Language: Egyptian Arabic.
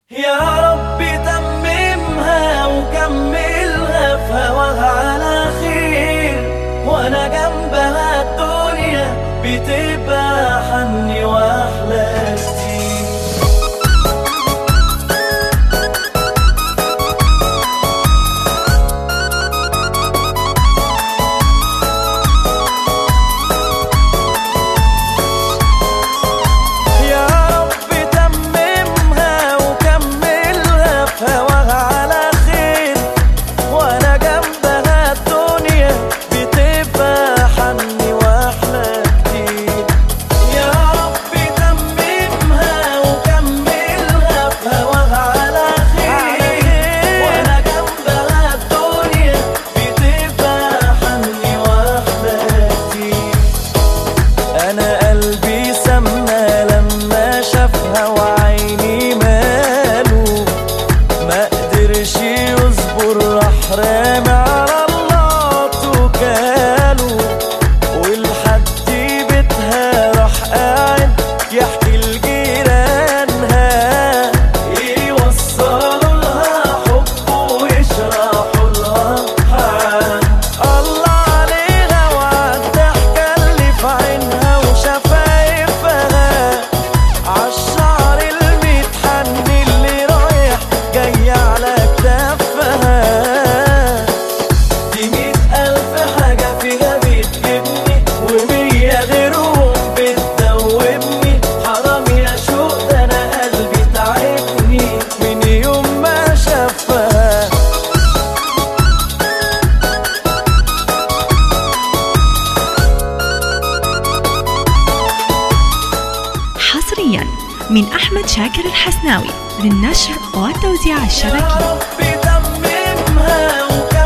يا رب تممها وكملها في هواها على خير وانا جنبها الدنيا بتبقى حني واحلى كتير يا رب تممها وكملها في هواها على خير وانا جنبها الدنيا بتبقى حني واحلى كتير يا رب تممها وكملها في هواها على خير وانا جنبها الدنيا بتبقى حني واحلى كتير انا قلبي سمى لما شافها وعيني ماله ما قدرش يصبر راح رامي على الله توكاله ولحد بيتها راح قاعد يحكي لجيرانها يوصلوا لها حبه ويشرحوا لها حال الله عليها وعالضحكة اللي في عينها وشفايفها عالشعر المتحني اللي رايح جاي على كتافها دي مية ألف حاجة فيها بتجيبني ومية غيرهم بتدوبني حرام يا شوق ده أنا قلبي تعبني من يوم ما شافها حصريا من أحمد شاكر الحسناوي للنشر والتوزيع يا الشبكي رب تممها وكملها